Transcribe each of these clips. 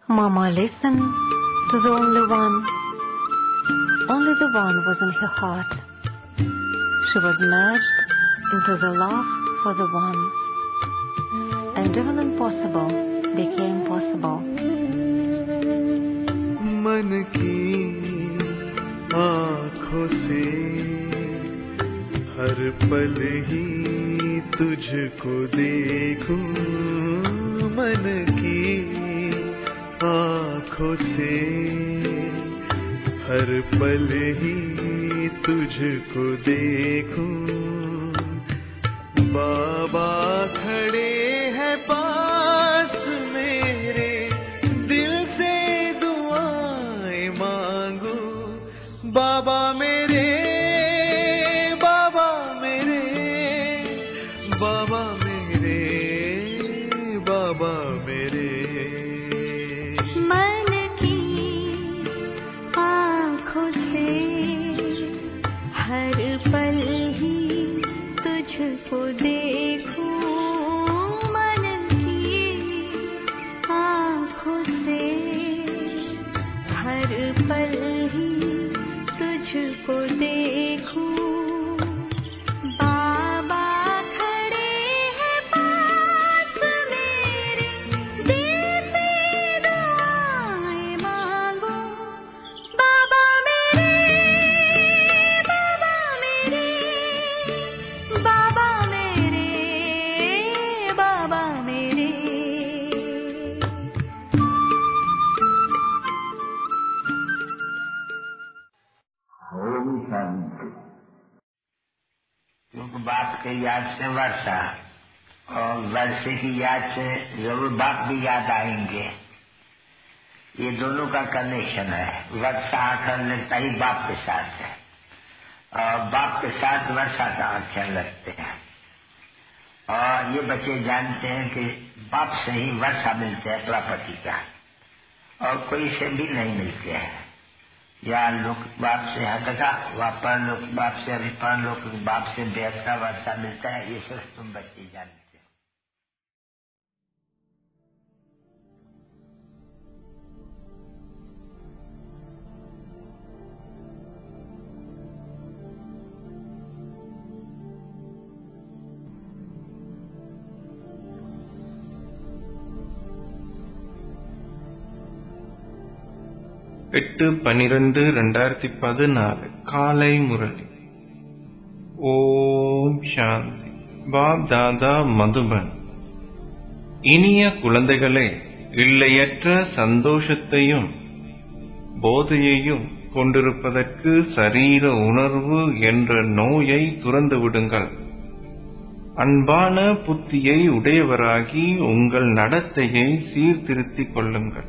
Mama listened to the only one. Only the one was in her heart. She was merged into the love for the one. And even impossible became possible. मन की आँखों से हर पल ही तुझको देखूं मन की आँखों से हर पल ही तुझको देखूं बाबा खड़े हैं पास मेरे दिल से दुआएं मांगू बाबा मेरे बाबा मेरे बाबा मेरे बाबा मेरे मन की आँखों से हर पल ही तुझको देखूं मन की आँखों से हर पल ही तुझको देखूं बाबा खड़े हैं पास मेरे दिल से दुआएं मांगो बाबा मेरे बाबा मेरे बाबा मेरे बाबा मेरे ओम शांति क्योंकि बाप के याद से वर्षा और वर्षे की याद से जरूर बाप भी याद आएंगे ये दोनों का कनेक्शन है वर्षा आकर लगता ही बाप के साथ है और बाप के साथ वर्षा का आख्यान लगते हैं और ये बच्चे जानते हैं कि बाप से ही वर्षा मिलते हैं प्रॉपर्टी का और कोई से भी नहीं मिलते हैं या लोक बाप से हटका व परलोक बाप से अभी परलोक बाप से बेहतर वर्षा मिलता है ये सब तुम बच्चे जानते हो எட்டு பனிரெண்டு ரெண்டாயிரத்தி பதினாறு காலை முரளி ஓம் சாந்தி பாப் தாதா மதுபன் இனிய குழந்தைகளே இல்லையற்ற சந்தோஷத்தையும் போதையையும் கொண்டிருப்பதற்கு சரீர உணர்வு என்ற நோயை துறந்து விடுங்கள் அன்பான புத்தியை உடையவராகி உங்கள் நடத்தையை சீர்திருத்திக் கொள்ளுங்கள்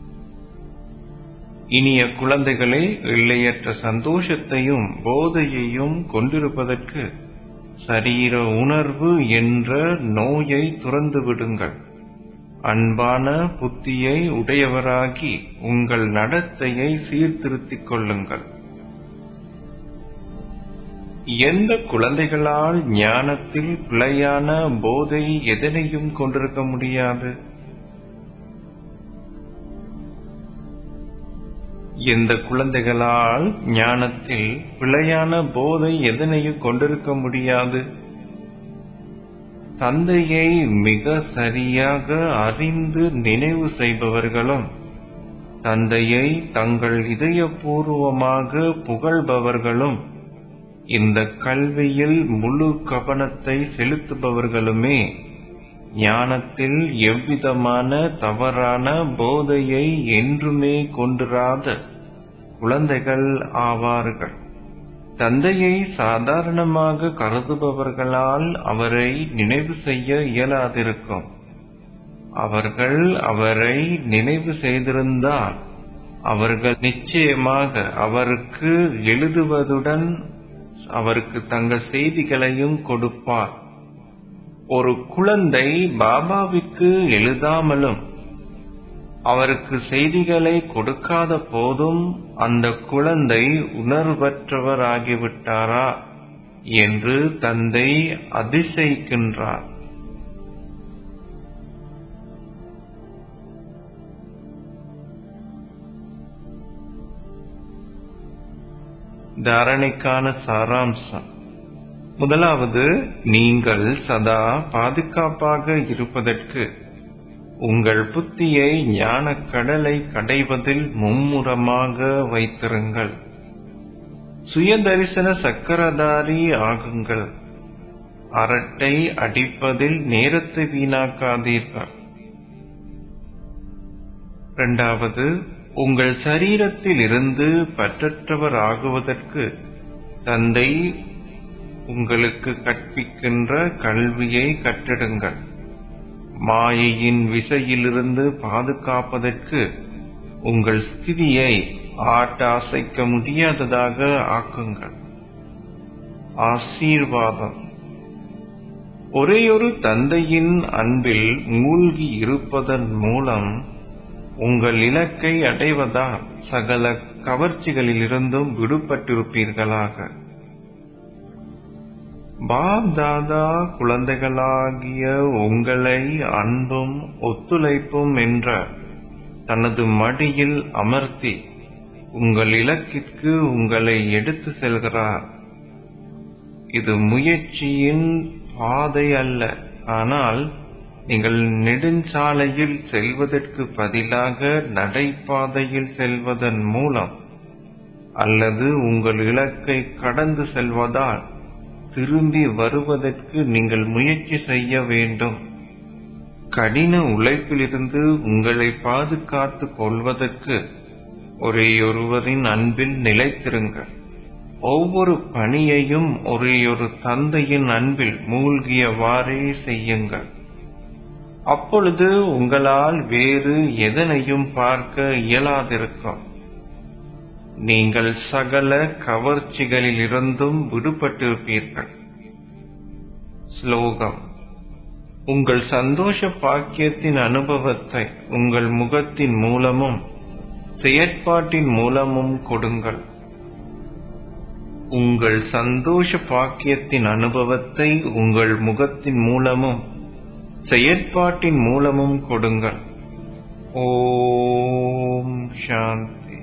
இனிய குழந்தைகளே எல்லையற்ற சந்தோஷத்தையும் போதையையும் கொண்டிருப்பதற்கு சரீர உணர்வு என்ற நோயை துறந்து விடுங்கள் அன்பான புத்தியை உடையவராகி உங்கள் நடத்தையை சீர்திருத்திக் கொள்ளுங்கள் எந்த குழந்தைகளால் ஞானத்தில் பிழையான போதை எதனையும் கொண்டிருக்க முடியாது எந்த குழந்தைகளால் ஞானத்தில் பிழையான போதை எதனையும் கொண்டிருக்க முடியாது தந்தையை மிக சரியாக அறிந்து நினைவு செய்பவர்களும் தந்தையை தங்கள் இதயபூர்வமாக புகழ்பவர்களும் இந்த கல்வியில் முழு கவனத்தை செலுத்துபவர்களுமே ஞானத்தில் எவ்விதமான தவறான போதையை என்றுமே கொண்டிராத குழந்தைகள் ஆவார்கள் தந்தையை சாதாரணமாக கருதுபவர்களால் அவரை நினைவு செய்ய இயலாதிருக்கும் அவர்கள் அவரை நினைவு செய்திருந்தால் அவர்கள் நிச்சயமாக அவருக்கு எழுதுவதுடன் அவருக்கு தங்கள் செய்திகளையும் கொடுப்பார் ஒரு குழந்தை பாபாவிற்கு எழுதாமலும் அவருக்கு செய்திகளை கொடுக்காத போதும் அந்த குழந்தை உணர்வற்றவராகிவிட்டாரா என்று தந்தை அதிசயிக்கின்றார் தாரணைக்கான சாராம்சம் முதலாவது நீங்கள் சதா பாதுகாப்பாக இருப்பதற்கு உங்கள் புத்தியை ஞானக் கடலை கடைவதில் மும்முரமாக வைத்திருங்கள் சுயதரிசன சக்கரதாரி ஆகுங்கள் அரட்டை அடிப்பதில் நேரத்தை வீணாக்காதீர்கள் இரண்டாவது உங்கள் சரீரத்தில் இருந்து பற்றற்றவர் ஆகுவதற்கு தந்தை உங்களுக்கு கற்பிக்கின்ற கல்வியை கற்றிடுங்கள் மாயையின் விசையிலிருந்து பாதுகாப்பதற்கு உங்கள் ஸ்திதியை ஆட்ட அசைக்க முடியாததாக ஆக்குங்கள் ஆசீர்வாதம் ஒரேயொரு தந்தையின் அன்பில் மூழ்கி இருப்பதன் மூலம் உங்கள் இலக்கை அடைவதால் சகல கவர்ச்சிகளிலிருந்தும் விடுபட்டிருப்பீர்களாக பாப் தாதா குழந்தைகளாகிய உங்களை அன்பும் ஒத்துழைப்பும் என்ற தனது மடியில் அமர்த்தி உங்கள் இலக்கிற்கு உங்களை எடுத்து செல்கிறார் இது முயற்சியின் பாதை அல்ல ஆனால் நீங்கள் நெடுஞ்சாலையில் செல்வதற்கு பதிலாக நடைபாதையில் செல்வதன் மூலம் அல்லது உங்கள் இலக்கை கடந்து செல்வதால் திரும்பி வருவதற்கு நீங்கள் முயற்சி செய்ய வேண்டும் கடின உழைப்பிலிருந்து உங்களை பாதுகாத்துக் கொள்வதற்கு ஒரேயொருவரின் அன்பில் நிலைத்திருங்கள் ஒவ்வொரு பணியையும் ஒரேயொரு தந்தையின் அன்பில் மூழ்கியவாறே செய்யுங்கள் அப்பொழுது உங்களால் வேறு எதனையும் பார்க்க இயலாதிருக்கும் நீங்கள் சகல கவர்ச்சிகளிலிருந்தும் விடுபட்டிருப்பீர்கள் ஸ்லோகம் உங்கள் சந்தோஷ பாக்கியத்தின் அனுபவத்தை உங்கள் முகத்தின் மூலமும் செயற்பாட்டின் மூலமும் கொடுங்கள் உங்கள் சந்தோஷ பாக்கியத்தின் அனுபவத்தை உங்கள் முகத்தின் மூலமும் செயற்பாட்டின் மூலமும் கொடுங்கள் ஓம் சாந்தி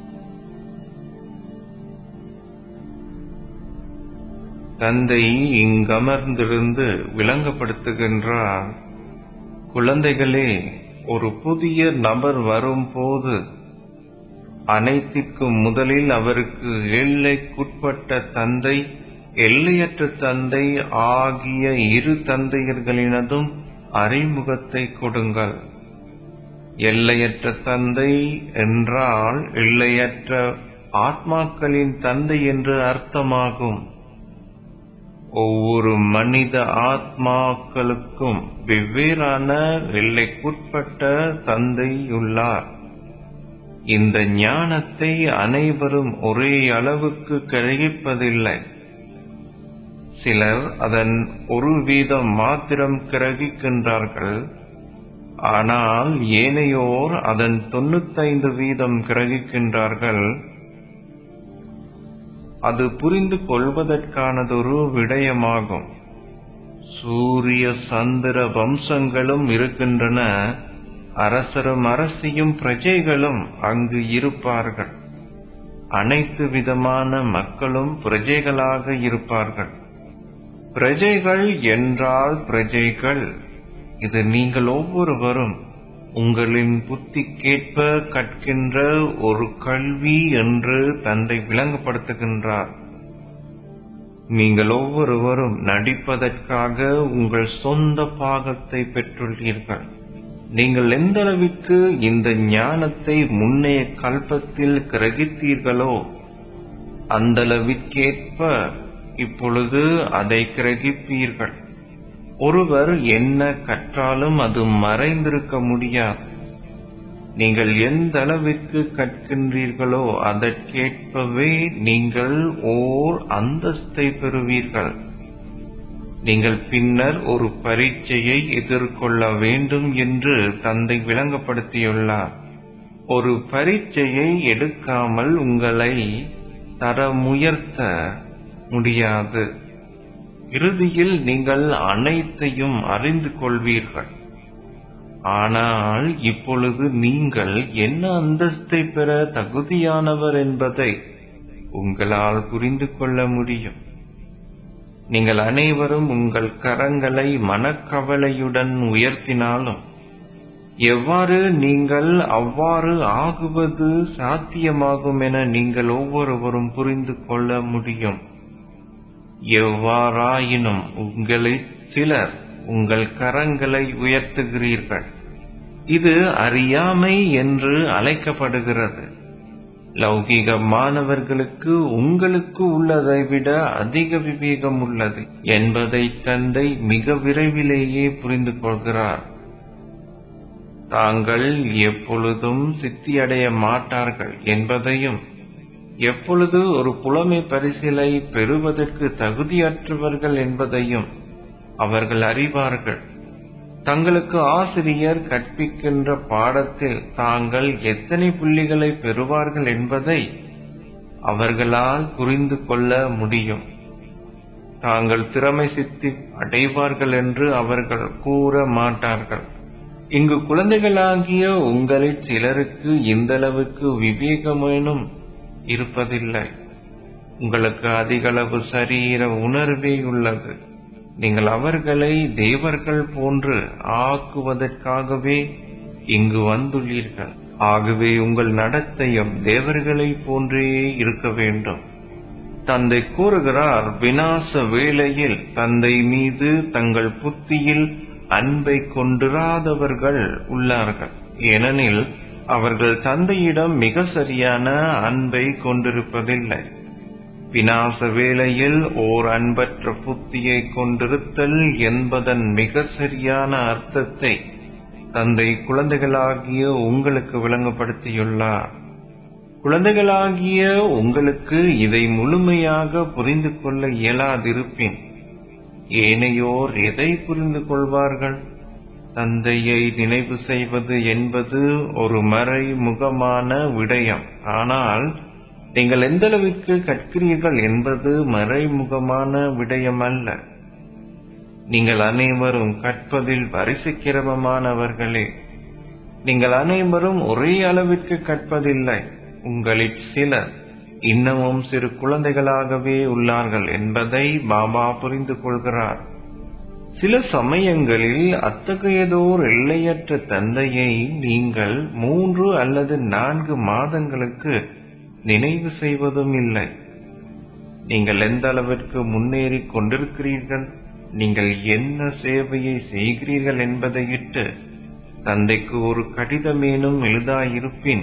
தந்தை இங்கமர்ந்திருந்து விளங்கப்படுத்துகின்றார் குழந்தைகளே ஒரு புதிய நபர் வரும்போது அனைத்திற்கும் முதலில் அவருக்கு எல்லைக்குட்பட்ட தந்தை எல்லையற்ற தந்தை ஆகிய இரு தந்தையர்களினதும் அறிமுகத்தை கொடுங்கள் எல்லையற்ற தந்தை என்றால் எல்லையற்ற ஆத்மாக்களின் தந்தை என்று அர்த்தமாகும் ஒவ்வொரு மனித ஆத்மாக்களுக்கும் வெவ்வேறான எல்லைக்குட்பட்ட தந்தை உள்ளார் இந்த ஞானத்தை அனைவரும் ஒரே அளவுக்கு கிரகிப்பதில்லை சிலர் அதன் ஒரு வீதம் மாத்திரம் கிரகிக்கின்றார்கள் ஆனால் ஏனையோர் அதன் தொண்ணூத்தைந்து வீதம் கிரகிக்கின்றார்கள் அது புரிந்து கொள்வதற்கானதொரு விடயமாகும் சூரிய சந்திர வம்சங்களும் இருக்கின்றன அரசரும் அரசியும் பிரஜைகளும் அங்கு இருப்பார்கள் அனைத்து விதமான மக்களும் பிரஜைகளாக இருப்பார்கள் பிரஜைகள் என்றால் பிரஜைகள் இது நீங்கள் ஒவ்வொருவரும் உங்களின் புத்திக்கேற்ப கற்கின்ற ஒரு கல்வி என்று தந்தை விளங்கப்படுத்துகின்றார் நீங்கள் ஒவ்வொருவரும் நடிப்பதற்காக உங்கள் சொந்த பாகத்தை பெற்றுள்ளீர்கள் நீங்கள் எந்த அளவிற்கு இந்த ஞானத்தை முன்னைய கல்பத்தில் கிரகித்தீர்களோ அந்தளவிற்கேற்ப இப்பொழுது அதை கிரகிப்பீர்கள் ஒருவர் என்ன கற்றாலும் அது மறைந்திருக்க முடியாது நீங்கள் எந்த அளவிற்கு கற்கின்றீர்களோ அதற்கேற்பவே நீங்கள் ஓர் அந்தஸ்தை பெறுவீர்கள் நீங்கள் பின்னர் ஒரு பரீட்சையை எதிர்கொள்ள வேண்டும் என்று தந்தை விளங்கப்படுத்தியுள்ளார் ஒரு பரீட்சையை எடுக்காமல் உங்களை தரமுயர்த்த முடியாது இறுதியில் நீங்கள் அனைத்தையும் அறிந்து கொள்வீர்கள் ஆனால் இப்பொழுது நீங்கள் என்ன அந்தஸ்தை பெற தகுதியானவர் என்பதை உங்களால் புரிந்து கொள்ள முடியும் நீங்கள் அனைவரும் உங்கள் கரங்களை மனக்கவலையுடன் உயர்த்தினாலும் எவ்வாறு நீங்கள் அவ்வாறு ஆகுவது சாத்தியமாகும் என நீங்கள் ஒவ்வொருவரும் புரிந்து கொள்ள முடியும் எவ்வாறாயினும் உங்களில் சிலர் உங்கள் கரங்களை உயர்த்துகிறீர்கள் இது அறியாமை என்று அழைக்கப்படுகிறது லௌகிக மாணவர்களுக்கு உங்களுக்கு உள்ளதை விட அதிக விவேகம் உள்ளது என்பதை தந்தை மிக விரைவிலேயே புரிந்து கொள்கிறார் தாங்கள் எப்பொழுதும் சித்தியடைய மாட்டார்கள் என்பதையும் எப்பொழுது ஒரு புலமை பரிசிலை பெறுவதற்கு தகுதியற்றவர்கள் என்பதையும் அவர்கள் அறிவார்கள் தங்களுக்கு ஆசிரியர் கற்பிக்கின்ற பாடத்தில் தாங்கள் எத்தனை புள்ளிகளை பெறுவார்கள் என்பதை அவர்களால் புரிந்து கொள்ள முடியும் தாங்கள் திறமை சித்தி அடைவார்கள் என்று அவர்கள் கூற மாட்டார்கள் இங்கு குழந்தைகளாகிய உங்களில் சிலருக்கு இந்தளவுக்கு விவேகமேனும் இருப்பதில்லை உங்களுக்கு அதிகளவு சரீர உணர்வே உள்ளது நீங்கள் அவர்களை தேவர்கள் போன்று ஆக்குவதற்காகவே இங்கு வந்துள்ளீர்கள் ஆகவே உங்கள் நடத்தையும் தேவர்களை போன்றே இருக்க வேண்டும் தந்தை கூறுகிறார் வினாச வேளையில் தந்தை மீது தங்கள் புத்தியில் அன்பை கொண்டிராதவர்கள் உள்ளார்கள் ஏனெனில் அவர்கள் தந்தையிடம் மிக சரியான அன்பை கொண்டிருப்பதில்லை வினாச வேளையில் ஓர் அன்பற்ற புத்தியை கொண்டிருத்தல் என்பதன் மிக சரியான அர்த்தத்தை தந்தை குழந்தைகளாகிய உங்களுக்கு விளங்கப்படுத்தியுள்ளார் குழந்தைகளாகிய உங்களுக்கு இதை முழுமையாக புரிந்து கொள்ள இயலாதிருப்பின் ஏனையோர் எதை புரிந்து கொள்வார்கள் தந்தையை நினைவு செய்வது என்பது ஒரு மறைமுகமான விடயம் ஆனால் நீங்கள் எந்தளவிற்கு கற்கிறீர்கள் என்பது மறைமுகமான விடயம் அல்ல நீங்கள் அனைவரும் கற்பதில் வரிசை கிரமமானவர்களே நீங்கள் அனைவரும் ஒரே அளவிற்கு கற்பதில்லை உங்களில் சிலர் இன்னமும் சிறு குழந்தைகளாகவே உள்ளார்கள் என்பதை பாபா புரிந்து கொள்கிறார் சில சமயங்களில் அத்தகையதோர் எல்லையற்ற தந்தையை நீங்கள் மூன்று அல்லது நான்கு மாதங்களுக்கு நினைவு செய்வதும் இல்லை நீங்கள் எந்த அளவிற்கு முன்னேறி கொண்டிருக்கிறீர்கள் நீங்கள் என்ன சேவையை செய்கிறீர்கள் என்பதையிட்டு தந்தைக்கு ஒரு கடிதமேனும் எழுதாயிருப்பின்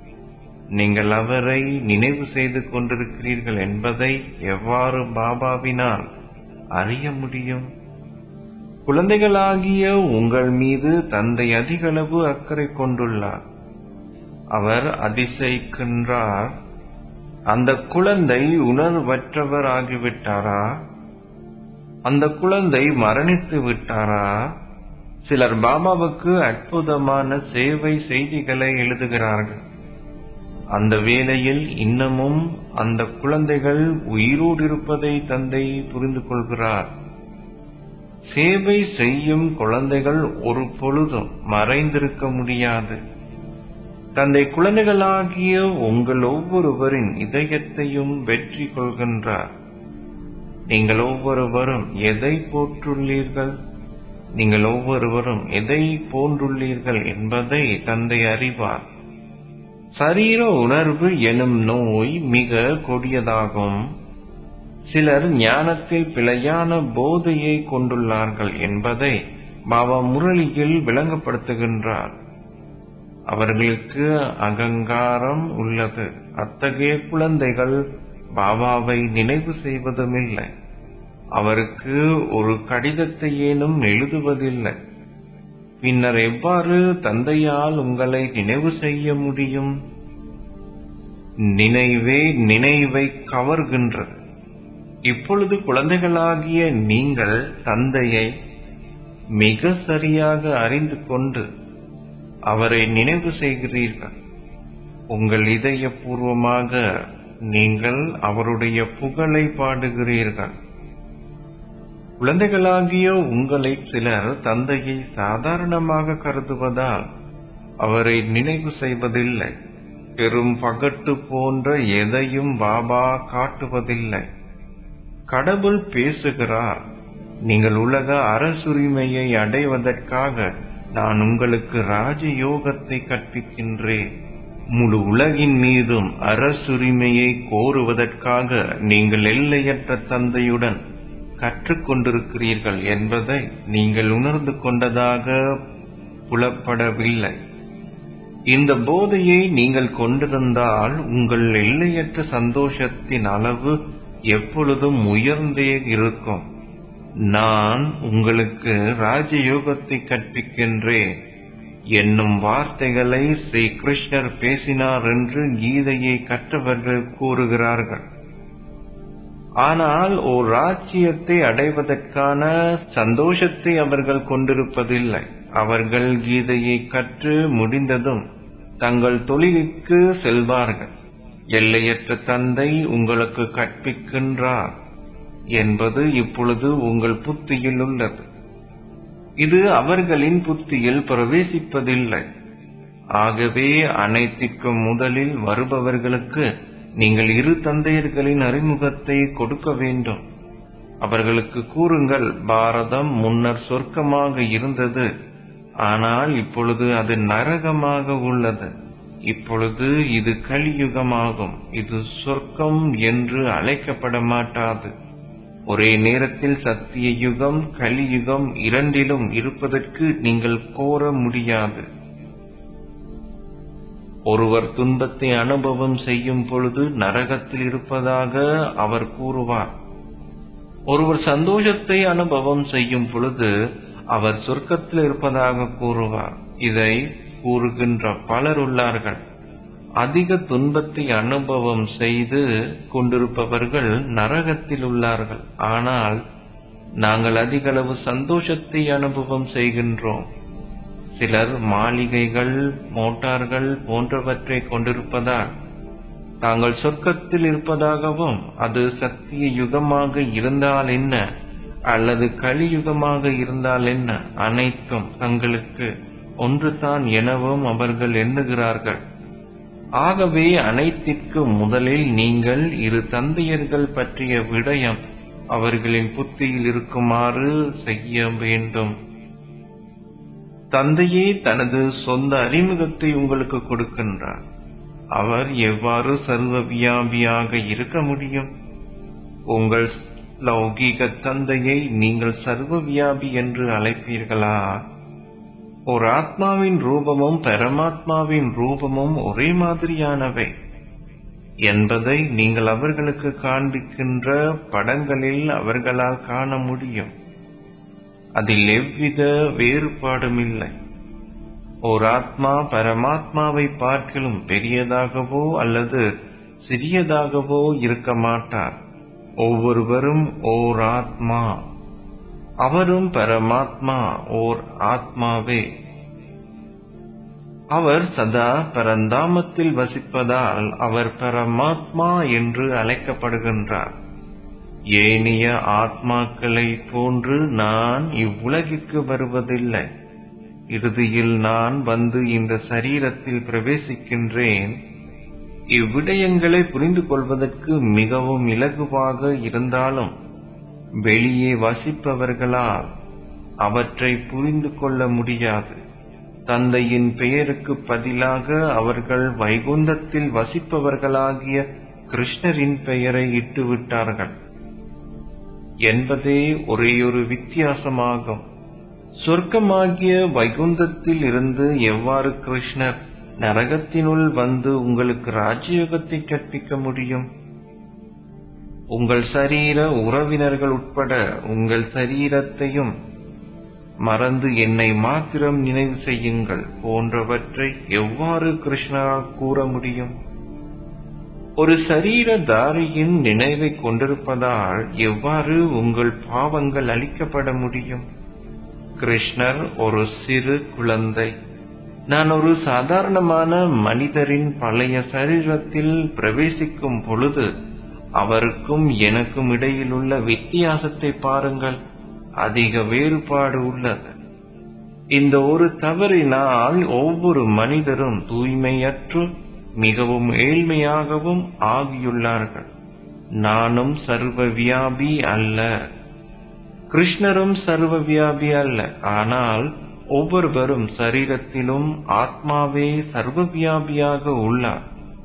நீங்கள் அவரை நினைவு செய்து கொண்டிருக்கிறீர்கள் என்பதை எவ்வாறு பாபாவினால் அறிய முடியும் குழந்தைகளாகிய உங்கள் மீது தந்தை அதிகளவு அக்கறை கொண்டுள்ளார் அவர் அதிசயிக்கின்றார் அந்த குழந்தை உணர்வற்றவர் ஆகிவிட்டாரா அந்த குழந்தை மரணித்து விட்டாரா சிலர் பாபாவுக்கு அற்புதமான சேவை செய்திகளை எழுதுகிறார்கள் அந்த வேளையில் இன்னமும் அந்த குழந்தைகள் உயிரோடு இருப்பதை தந்தை புரிந்து கொள்கிறார் சேவை செய்யும் குழந்தைகள் ஒரு பொழுதும் மறைந்திருக்க முடியாது தந்தை குழந்தைகளாகிய உங்கள் ஒவ்வொருவரின் இதயத்தையும் வெற்றி கொள்கின்றார் நீங்கள் ஒவ்வொருவரும் எதை போற்றுள்ளீர்கள் நீங்கள் ஒவ்வொருவரும் எதை போன்றுள்ளீர்கள் என்பதை தந்தை அறிவார் சரீர உணர்வு எனும் நோய் மிக கொடியதாகும் சிலர் ஞானத்தில் பிழையான போதையை கொண்டுள்ளார்கள் என்பதை பாபா முரளியில் விளங்கப்படுத்துகின்றார் அவர்களுக்கு அகங்காரம் உள்ளது அத்தகைய குழந்தைகள் பாபாவை நினைவு செய்வதுமில்லை அவருக்கு ஒரு கடிதத்தை ஏனும் எழுதுவதில்லை பின்னர் எவ்வாறு தந்தையால் உங்களை நினைவு செய்ய முடியும் நினைவே நினைவை கவர்கின்றது இப்பொழுது குழந்தைகளாகிய நீங்கள் தந்தையை மிக சரியாக அறிந்து கொண்டு அவரை நினைவு செய்கிறீர்கள் உங்கள் இதயபூர்வமாக நீங்கள் அவருடைய புகழை பாடுகிறீர்கள் குழந்தைகளாகிய உங்களை சிலர் தந்தையை சாதாரணமாக கருதுவதால் அவரை நினைவு செய்வதில்லை பெரும் பகட்டு போன்ற எதையும் பாபா காட்டுவதில்லை கடவுள் பேசுகிறார் நீங்கள் உலக அரசுரிமையை அடைவதற்காக நான் உங்களுக்கு ராஜயோகத்தை கற்பிக்கின்றேன் முழு உலகின் மீதும் அரசுரிமையை கோருவதற்காக நீங்கள் எல்லையற்ற தந்தையுடன் கற்றுக்கொண்டிருக்கிறீர்கள் என்பதை நீங்கள் உணர்ந்து கொண்டதாக புலப்படவில்லை இந்த போதையை நீங்கள் கொண்டிருந்தால் உங்கள் எல்லையற்ற சந்தோஷத்தின் அளவு எப்பொழுதும் உயர்ந்தே இருக்கும் நான் உங்களுக்கு ராஜயோகத்தை கற்பிக்கின்றேன் என்னும் வார்த்தைகளை ஸ்ரீ கிருஷ்ணர் பேசினார் என்று கீதையை கற்றவர்கள் கூறுகிறார்கள் ஆனால் ஓர் ராஜ்யத்தை அடைவதற்கான சந்தோஷத்தை அவர்கள் கொண்டிருப்பதில்லை அவர்கள் கீதையை கற்று முடிந்ததும் தங்கள் தொழிலுக்கு செல்வார்கள் எல்லையற்ற தந்தை உங்களுக்கு கற்பிக்கின்றார் என்பது இப்பொழுது உங்கள் புத்தியில் உள்ளது இது அவர்களின் புத்தியில் பிரவேசிப்பதில்லை ஆகவே அனைத்திற்கும் முதலில் வருபவர்களுக்கு நீங்கள் இரு தந்தையர்களின் அறிமுகத்தை கொடுக்க வேண்டும் அவர்களுக்கு கூறுங்கள் பாரதம் முன்னர் சொர்க்கமாக இருந்தது ஆனால் இப்பொழுது அது நரகமாக உள்ளது இப்பொழுது இது கலியுகமாகும் இது சொர்க்கம் என்று அழைக்கப்பட மாட்டாது ஒரே நேரத்தில் சத்திய யுகம் கலியுகம் இரண்டிலும் இருப்பதற்கு நீங்கள் கோர முடியாது ஒருவர் துன்பத்தை அனுபவம் செய்யும் பொழுது நரகத்தில் இருப்பதாக அவர் கூறுவார் ஒருவர் சந்தோஷத்தை அனுபவம் செய்யும் பொழுது அவர் சொர்க்கத்தில் இருப்பதாக கூறுவார் இதை கூறுகின்ற பலர் உள்ளார்கள் அதிக துன்பத்தை அனுபவம் செய்து கொண்டிருப்பவர்கள் நரகத்தில் உள்ளார்கள் ஆனால் நாங்கள் அதிகளவு சந்தோஷத்தை அனுபவம் செய்கின்றோம் சிலர் மாளிகைகள் மோட்டார்கள் போன்றவற்றை கொண்டிருப்பதால் தாங்கள் சொர்க்கத்தில் இருப்பதாகவும் அது சத்திய யுகமாக இருந்தால் என்ன அல்லது கலியுகமாக இருந்தால் என்ன அனைத்தும் தங்களுக்கு ஒன்றுதான் எனவும் அவர்கள் எண்ணுகிறார்கள் ஆகவே அனைத்திற்கும் முதலில் நீங்கள் இரு தந்தையர்கள் பற்றிய விடயம் அவர்களின் புத்தியில் இருக்குமாறு செய்ய வேண்டும் தந்தையே தனது சொந்த அறிமுகத்தை உங்களுக்கு கொடுக்கின்றார் அவர் எவ்வாறு சர்வ வியாபியாக இருக்க முடியும் உங்கள் லௌகீக தந்தையை நீங்கள் சர்வ வியாபி என்று அழைப்பீர்களா ஒரு ஆத்மாவின் ரூபமும் பரமாத்மாவின் ரூபமும் ஒரே மாதிரியானவை என்பதை நீங்கள் அவர்களுக்கு காண்பிக்கின்ற படங்களில் அவர்களால் காண முடியும் அதில் எவ்வித வேறுபாடும் இல்லை ஓர் ஆத்மா பரமாத்மாவை பார்க்கிலும் பெரியதாகவோ அல்லது சிறியதாகவோ இருக்க மாட்டார் ஒவ்வொருவரும் ஓர் ஆத்மா அவரும் பரமாத்மா ஓர் ஆத்மாவே அவர் சதா பரந்தாமத்தில் வசிப்பதால் அவர் பரமாத்மா என்று அழைக்கப்படுகின்றார் ஏனைய ஆத்மாக்களை போன்று நான் இவ்வுலகிற்கு வருவதில்லை இறுதியில் நான் வந்து இந்த சரீரத்தில் பிரவேசிக்கின்றேன் இவ்விடயங்களை புரிந்து கொள்வதற்கு மிகவும் இலகுவாக இருந்தாலும் வெளியே வசிப்பவர்களால் அவற்றை புரிந்து கொள்ள முடியாது தந்தையின் பெயருக்கு பதிலாக அவர்கள் வைகுந்தத்தில் வசிப்பவர்களாகிய கிருஷ்ணரின் பெயரை இட்டுவிட்டார்கள் என்பதே ஒரேயொரு வித்தியாசமாகும் சொர்க்கமாகிய வைகுந்தத்தில் இருந்து எவ்வாறு கிருஷ்ணர் நரகத்தினுள் வந்து உங்களுக்கு ராஜயோகத்தை கற்பிக்க முடியும் உங்கள் சரீர உறவினர்கள் உட்பட உங்கள் சரீரத்தையும் மறந்து என்னை மாத்திரம் நினைவு செய்யுங்கள் போன்றவற்றை எவ்வாறு கிருஷ்ணரால் கூற முடியும் ஒரு சரீரதாரியின் நினைவை கொண்டிருப்பதால் எவ்வாறு உங்கள் பாவங்கள் அளிக்கப்பட முடியும் கிருஷ்ணர் ஒரு சிறு குழந்தை நான் ஒரு சாதாரணமான மனிதரின் பழைய சரீரத்தில் பிரவேசிக்கும் பொழுது அவருக்கும் எனக்கும் இடையில் உள்ள வித்தியாசத்தை பாருங்கள் அதிக வேறுபாடு உள்ளது இந்த ஒரு தவறினால் ஒவ்வொரு மனிதரும் தூய்மையற்று மிகவும் ஏழ்மையாகவும் ஆகியுள்ளார்கள் நானும் சர்வ வியாபி அல்ல கிருஷ்ணரும் சர்வ வியாபி அல்ல ஆனால் ஒவ்வொருவரும் சரீரத்திலும் ஆத்மாவே சர்வ வியாபியாக உள்ளார்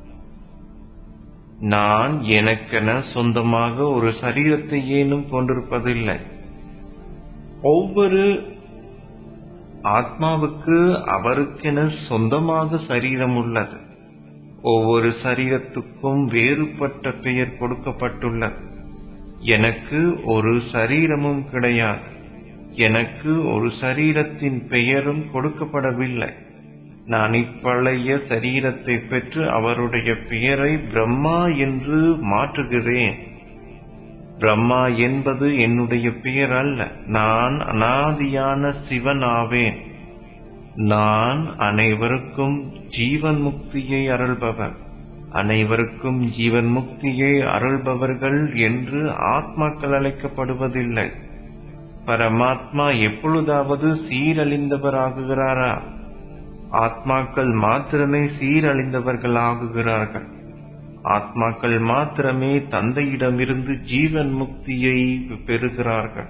நான் எனக்கென சொந்தமாக ஒரு சரீரத்தை ஏனும் கொண்டிருப்பதில்லை ஒவ்வொரு ஆத்மாவுக்கு அவருக்கென சொந்தமாக சரீரம் உள்ளது ஒவ்வொரு சரீரத்துக்கும் வேறுபட்ட பெயர் கொடுக்கப்பட்டுள்ளது எனக்கு ஒரு சரீரமும் கிடையாது எனக்கு ஒரு சரீரத்தின் பெயரும் கொடுக்கப்படவில்லை நான் இப்பழைய சரீரத்தை பெற்று அவருடைய பெயரை பிரம்மா என்று மாற்றுகிறேன் பிரம்மா என்பது என்னுடைய பெயர் அல்ல நான் அனாதியான சிவன் ஆவேன் நான் அனைவருக்கும் ஜீவன் முக்தியை அருள்பவர் அனைவருக்கும் ஜீவன் முக்தியை அருள்பவர்கள் என்று ஆத்மாக்கள் அழைக்கப்படுவதில்லை பரமாத்மா எப்பொழுதாவது சீரழிந்தவராகுகிறாரா ஆத்மாக்கள் மாத்திரமே சீரழிந்தவர்கள் ஆகுகிறார்கள் ஆத்மாக்கள் மாத்திரமே தந்தையிடமிருந்து ஜீவன் முக்தியை பெறுகிறார்கள்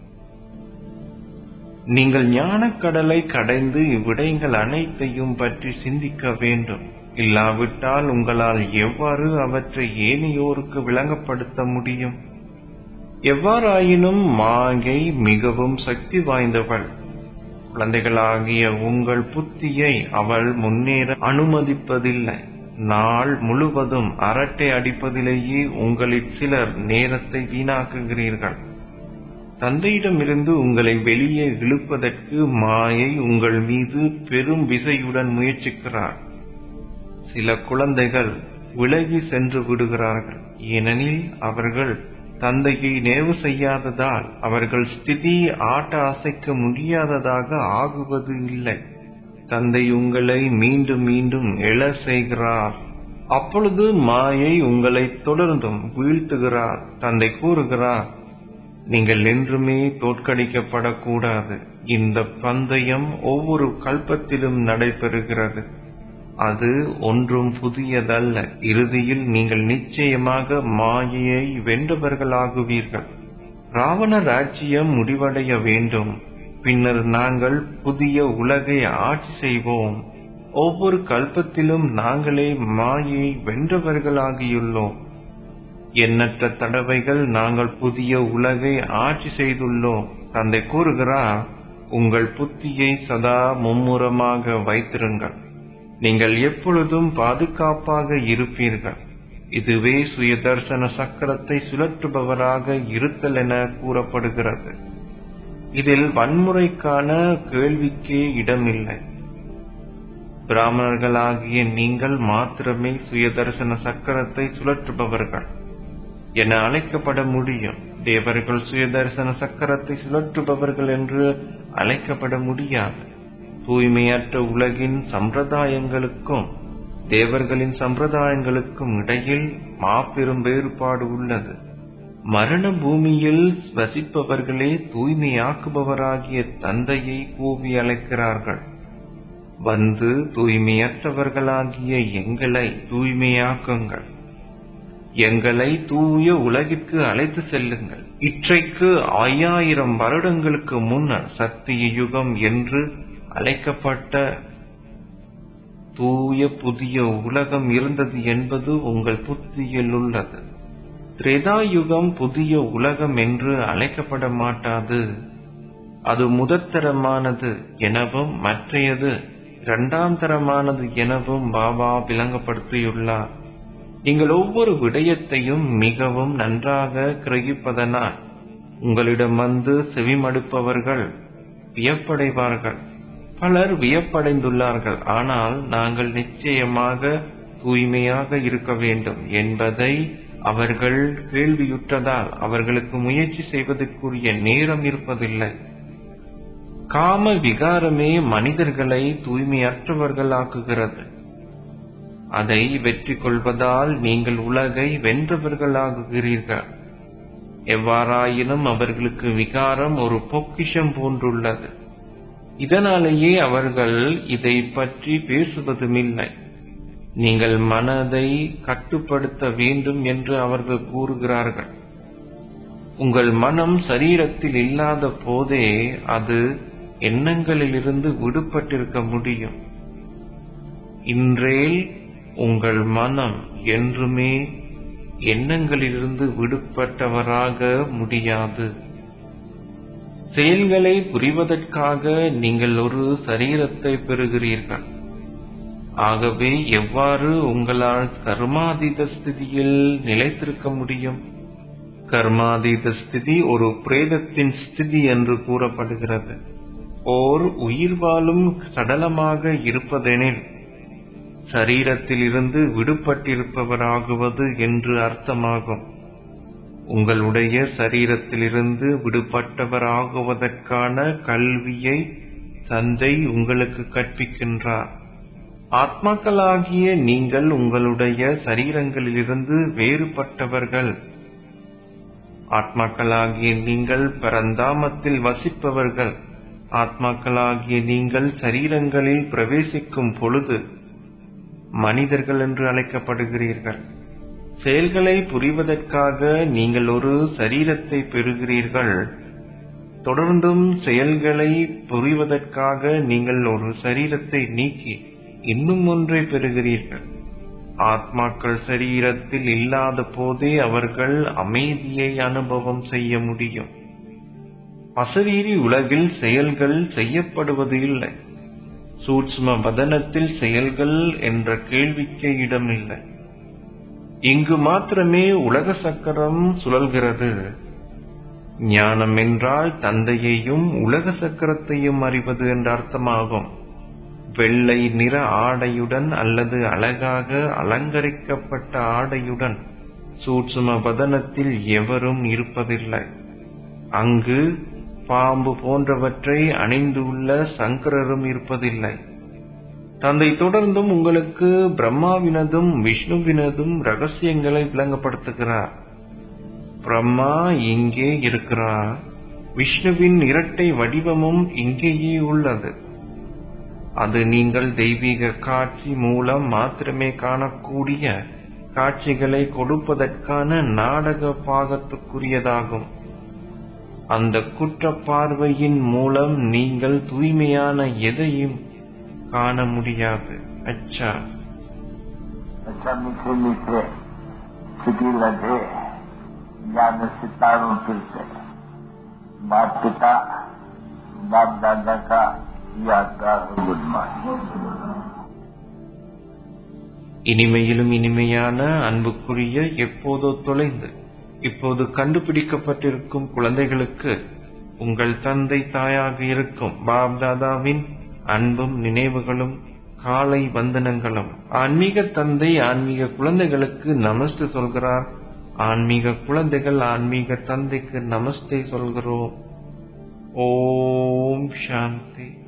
நீங்கள் ஞானக்கடலை கடைந்து இவ்விடயங்கள் அனைத்தையும் பற்றி சிந்திக்க வேண்டும் இல்லாவிட்டால் உங்களால் எவ்வாறு அவற்றை ஏனையோருக்கு விளங்கப்படுத்த முடியும் எவ்வாறாயினும் மாயை மிகவும் சக்தி வாய்ந்தவள் குழந்தைகளாகிய உங்கள் புத்தியை அவள் முன்னேற அனுமதிப்பதில்லை நாள் முழுவதும் அரட்டை அடிப்பதிலேயே உங்களில் சிலர் நேரத்தை வீணாக்குகிறீர்கள் தந்தையிடமிருந்து உங்களை வெளியே இழுப்பதற்கு மாயை உங்கள் மீது பெரும் விசையுடன் முயற்சிக்கிறார் சில குழந்தைகள் விலகி சென்று விடுகிறார்கள் ஏனெனில் அவர்கள் தந்தையை நினைவு செய்யாததால் அவர்கள் ஸ்திதி ஆட்ட அசைக்க முடியாததாக ஆகுவது இல்லை தந்தை உங்களை மீண்டும் மீண்டும் எழ செய்கிறார் அப்பொழுது மாயை உங்களை தொடர்ந்தும் வீழ்த்துகிறார் தந்தை கூறுகிறார் நீங்கள் என்றுமே தோற்கடிக்கப்படக்கூடாது இந்த பந்தயம் ஒவ்வொரு கல்பத்திலும் நடைபெறுகிறது அது ஒன்றும் புதியதல்ல இறுதியில் நீங்கள் நிச்சயமாக மாயையை வென்றவர்களாகுவீர்கள் ராவண ராஜ்யம் முடிவடைய வேண்டும் பின்னர் நாங்கள் புதிய உலகை ஆட்சி செய்வோம் ஒவ்வொரு கல்பத்திலும் நாங்களே மாயை வென்றவர்களாகியுள்ளோம் எண்ணற்ற தடவைகள் நாங்கள் புதிய உலகை ஆட்சி செய்துள்ளோம் தந்தை கூறுகிறார் உங்கள் புத்தியை சதா மும்முரமாக வைத்திருங்கள் நீங்கள் எப்பொழுதும் பாதுகாப்பாக இருப்பீர்கள் இதுவே சுயதர்சன சக்கரத்தை சுழற்றுபவராக இருத்தல் என கூறப்படுகிறது இதில் வன்முறைக்கான கேள்விக்கே இடமில்லை பிராமணர்களாகிய நீங்கள் மாத்திரமே சுயதர்சன சக்கரத்தை சுழற்றுபவர்கள் என அழைக்கப்பட முடியும் தேவர்கள் சுயதர்சன சக்கரத்தை சுழற்றுபவர்கள் என்று அழைக்கப்பட முடியாது தூய்மையற்ற உலகின் சம்பிரதாயங்களுக்கும் தேவர்களின் சம்பிரதாயங்களுக்கும் இடையில் மாபெரும் வேறுபாடு உள்ளது மரண பூமியில் வசிப்பவர்களே தூய்மையாக்குபவராகிய தந்தையை கூவி அழைக்கிறார்கள் வந்து தூய்மையற்றவர்களாகிய எங்களை தூய்மையாக்குங்கள் எங்களை தூய உலகிற்கு அழைத்து செல்லுங்கள் இற்றைக்கு ஐயாயிரம் வருடங்களுக்கு முன்னர் சத்திய யுகம் என்று அழைக்கப்பட்ட தூய புதிய உலகம் இருந்தது என்பது உங்கள் புத்தியில் உள்ளது திரேதாயுகம் புதிய உலகம் என்று அழைக்கப்பட மாட்டாது அது முதற்தரமானது எனவும் மற்றையது இரண்டாம் தரமானது எனவும் பாபா விளங்கப்படுத்தியுள்ளார் நீங்கள் ஒவ்வொரு விடயத்தையும் மிகவும் நன்றாக கிரகிப்பதனால் உங்களிடம் வந்து செவிமடுப்பவர்கள் வியப்படைவார்கள் பலர் வியப்படைந்துள்ளார்கள் ஆனால் நாங்கள் நிச்சயமாக தூய்மையாக இருக்க வேண்டும் என்பதை அவர்கள் கேள்வியுற்றதால் அவர்களுக்கு முயற்சி செய்வதற்குரிய நேரம் இருப்பதில்லை காம விகாரமே மனிதர்களை தூய்மையற்றவர்களாக்குகிறது அதை வெற்றி கொள்வதால் நீங்கள் உலகை வென்றவர்களாகுகிறீர்கள் எவ்வாறாயினும் அவர்களுக்கு விகாரம் ஒரு பொக்கிஷம் போன்றுள்ளது இதனாலேயே அவர்கள் இதை பற்றி பேசுவதுமில்லை நீங்கள் மனதை கட்டுப்படுத்த வேண்டும் என்று அவர்கள் கூறுகிறார்கள் உங்கள் மனம் சரீரத்தில் இல்லாத போதே அது எண்ணங்களிலிருந்து விடுபட்டிருக்க முடியும் இன்றேல் உங்கள் மனம் என்றுமே எண்ணங்களிலிருந்து விடுபட்டவராக முடியாது செயல்களை புரிவதற்காக நீங்கள் ஒரு சரீரத்தை பெறுகிறீர்கள் ஆகவே எவ்வாறு உங்களால் கர்மாதீத ஸ்திதியில் நிலைத்திருக்க முடியும் கர்மாதீத ஸ்திதி ஒரு பிரேதத்தின் ஸ்திதி என்று கூறப்படுகிறது ஓர் உயிர் வாழும் சடலமாக இருப்பதெனில் சரீரத்திலிருந்து விடுபட்டிருப்பவராகுவது என்று அர்த்தமாகும் உங்களுடைய சரீரத்திலிருந்து விடுபட்டவராகுவதற்கான கல்வியை தந்தை உங்களுக்கு கற்பிக்கின்றார் ஆத்மாக்களாகிய நீங்கள் உங்களுடைய சரீரங்களிலிருந்து வேறுபட்டவர்கள் ஆத்மாக்களாகிய நீங்கள் பரந்தாமத்தில் வசிப்பவர்கள் ஆத்மாக்களாகிய நீங்கள் சரீரங்களில் பிரவேசிக்கும் பொழுது மனிதர்கள் என்று அழைக்கப்படுகிறீர்கள் செயல்களை புரிவதற்காக நீங்கள் ஒரு சரீரத்தை பெறுகிறீர்கள் தொடர்ந்தும் செயல்களை புரிவதற்காக நீங்கள் ஒரு சரீரத்தை நீக்கி இன்னும் ஒன்றை பெறுகிறீர்கள் ஆத்மாக்கள் சரீரத்தில் இல்லாத போதே அவர்கள் அமைதியை அனுபவம் செய்ய முடியும் அசரீரி உலகில் செயல்கள் செய்யப்படுவது இல்லை சூட்சும வதனத்தில் செயல்கள் என்ற கேள்விக்கு இடமில்லை இங்கு மாத்திரமே உலக சக்கரம் சுழல்கிறது ஞானம் என்றால் தந்தையையும் உலக சக்கரத்தையும் அறிவது என்ற அர்த்தமாகும் வெள்ளை நிற ஆடையுடன் அல்லது அழகாக அலங்கரிக்கப்பட்ட ஆடையுடன் சூட்சும வதனத்தில் எவரும் இருப்பதில்லை அங்கு பாம்பு போன்றவற்றை அணிந்துள்ள சங்கரரும் இருப்பதில்லை தந்தை தொடர்ந்தும் உங்களுக்கு பிரம்மாவினதும் விஷ்ணுவினதும் ரகசியங்களை விளங்கப்படுத்துகிறார் பிரம்மா இங்கே இருக்கிறார் விஷ்ணுவின் இரட்டை வடிவமும் இங்கேயே உள்ளது அது நீங்கள் தெய்வீக காட்சி மூலம் மாத்திரமே காணக்கூடிய காட்சிகளை கொடுப்பதற்கான நாடக பாகத்துக்குரியதாகும் அந்த குற்ற பார்வையின் மூலம் நீங்கள் தூய்மையான எதையும் காண முடியாது அச்சா अच्छा मीठे मीठे सिटी लगे ज्ञान सितारों फिरते बाप पिता बाप दादा का यादगार गुड मॉर्निंग இனிமையிலும் இனிமையான அன்புக்குரிய எப்போதோ தொலைந்து இப்போது கண்டுபிடிக்கப்பட்டிருக்கும் குழந்தைகளுக்கு உங்கள் தந்தை தாயாக இருக்கும் பாப் தாதாவின் அன்பும் நினைவுகளும் காலை வந்தனங்களும் ஆன்மீக தந்தை ஆன்மீக குழந்தைகளுக்கு நமஸ்தே சொல்கிறார் ஆன்மீக குழந்தைகள் ஆன்மீக தந்தைக்கு நமஸ்தே சொல்கிறோம் ஓம் சாந்தி